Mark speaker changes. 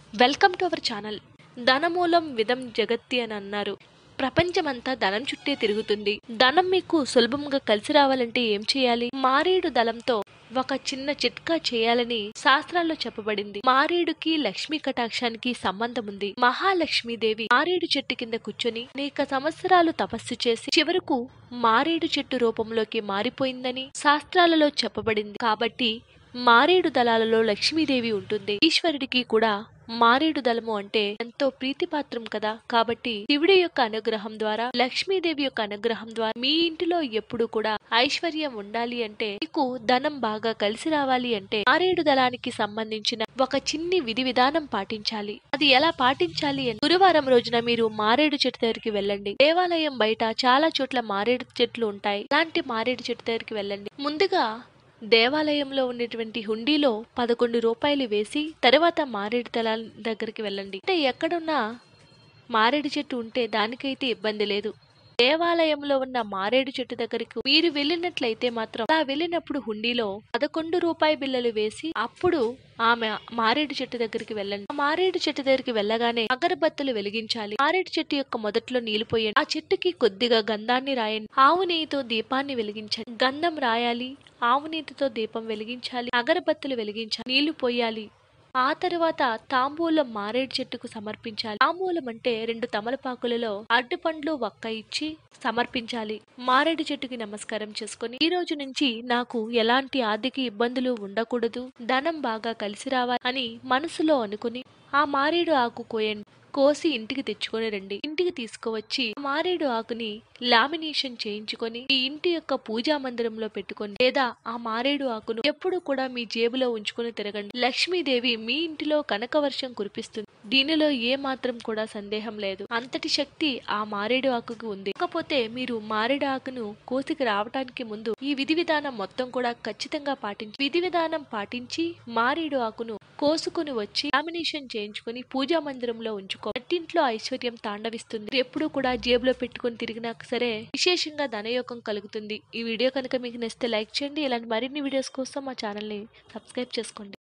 Speaker 1: welcome to our channel ధనమూలం విధం జగత్తి అని అన్నారు ప్రపంచమంతా ధనం చుట్టే తిరుగుతుంది ధనం మీకు సులభంగా కలిసి రావాలంటే ఏం చేయాలి మారేడు దళంతో ఒక చిన్న చిట్కా చేయాలని శాస్త్రాల్లో చెప్పబడింది మారేడుకి లక్ష్మీ కటాక్షానికి సంబంధం ఉంది మహాలక్ష్మీదేవి మారేడు చెట్టు కింద కూర్చొని అనేక సంవత్సరాలు తపస్సు చేసి చివరకు మారేడు చెట్టు రూపంలోకి మారిపోయిందని శాస్త్రాలలో చెప్పబడింది కాబట్టి మారేడు దళాలలో లక్ష్మీదేవి ఉంటుంది ఈశ్వరుడికి కూడా మారేడు దళము అంటే ఎంతో ప్రీతిపాత్రం కదా కాబట్టి శివుడి యొక్క అనుగ్రహం ద్వారా లక్ష్మీదేవి యొక్క అనుగ్రహం ద్వారా మీ ఇంటిలో ఎప్పుడు కూడా ఐశ్వర్యం ఉండాలి అంటే మీకు ధనం బాగా కలిసి రావాలి అంటే మారేడు దళానికి సంబంధించిన ఒక చిన్ని విధి విధానం పాటించాలి అది ఎలా పాటించాలి అని గురువారం రోజున మీరు మారేడు చెట్టు దగ్గరికి వెళ్ళండి దేవాలయం బయట చాలా చోట్ల మారేడు చెట్లు ఉంటాయి అలాంటి మారేడు చెట్టు దగ్గరికి వెళ్ళండి ముందుగా దేవాలయంలో ఉన్నటువంటి హుండీలో పదకొండు రూపాయలు వేసి తర్వాత మారేడు తలాల దగ్గరికి వెళ్ళండి అంటే ఎక్కడున్నా మారేడు చెట్టు ఉంటే దానికైతే ఇబ్బంది లేదు దేవాలయంలో ఉన్న మారేడు చెట్టు దగ్గరికి మీరు వెళ్ళినట్లయితే మాత్రం అలా వెళ్ళినప్పుడు హుండీలో పదకొండు రూపాయి బిల్లలు వేసి అప్పుడు ఆమె మారేడు చెట్టు దగ్గరికి వెళ్ళండి ఆ మారేడు చెట్టు దగ్గరికి వెళ్ళగానే అగరబత్తులు వెలిగించాలి మారేడు చెట్టు యొక్క మొదట్లో నీళ్లు పోయండి ఆ చెట్టుకి కొద్దిగా గంధాన్ని రాయండి ఆవు నెయ్యితో దీపాన్ని వెలిగించండి గంధం రాయాలి ఆవు నీటితో దీపం వెలిగించాలి అగరబత్తులు వెలిగించాలి నీళ్లు పోయాలి ఆ తరువాత తాంబూలం మారేడు చెట్టుకు సమర్పించాలి తాంబూలం అంటే రెండు తమలపాకులలో అడ్డుపండ్లు వక్క ఇచ్చి సమర్పించాలి మారేడు చెట్టుకి నమస్కారం చేసుకుని ఈ రోజు నుంచి నాకు ఎలాంటి ఆర్థిక ఇబ్బందులు ఉండకూడదు ధనం బాగా కలిసి రావాలి అని మనసులో అనుకుని ఆ మారేడు ఆకు కోయండి కోసి ఇంటికి తెచ్చుకొని రండి ఇంటికి తీసుకువచ్చి ఆ మారేడు ఆకుని లామినేషన్ చేయించుకొని ఈ ఇంటి యొక్క పూజా మందిరంలో పెట్టుకొని లేదా ఆ మారేడు ఆకును ఎప్పుడు కూడా మీ జేబులో ఉంచుకొని తిరగండి లక్ష్మీదేవి మీ ఇంటిలో కనక వర్షం కురిపిస్తుంది దీనిలో ఏ మాత్రం కూడా సందేహం లేదు అంతటి శక్తి ఆ మారేడు ఆకుకు ఉంది కాకపోతే మీరు మారేడు ఆకును కోసికి రావటానికి ముందు ఈ విధి విధానం మొత్తం కూడా ఖచ్చితంగా పాటించి విధి విధానం పాటించి మారేడు ఆకును కోసుకుని వచ్చి లామినేషన్ చేయించుకొని పూజా మందిరంలో ఉంచుకో నట్టింట్లో ఐశ్వర్యం తాండవిస్తుంది ఎప్పుడు కూడా జేబులో పెట్టుకొని తిరిగినా సరే విశేషంగా ధనయోగం కలుగుతుంది ఈ వీడియో కనుక మీకు నచ్చితే లైక్ చేయండి ఇలాంటి మరిన్ని వీడియోస్ కోసం మా ఛానల్ని సబ్స్క్రైబ్ చేసుకోండి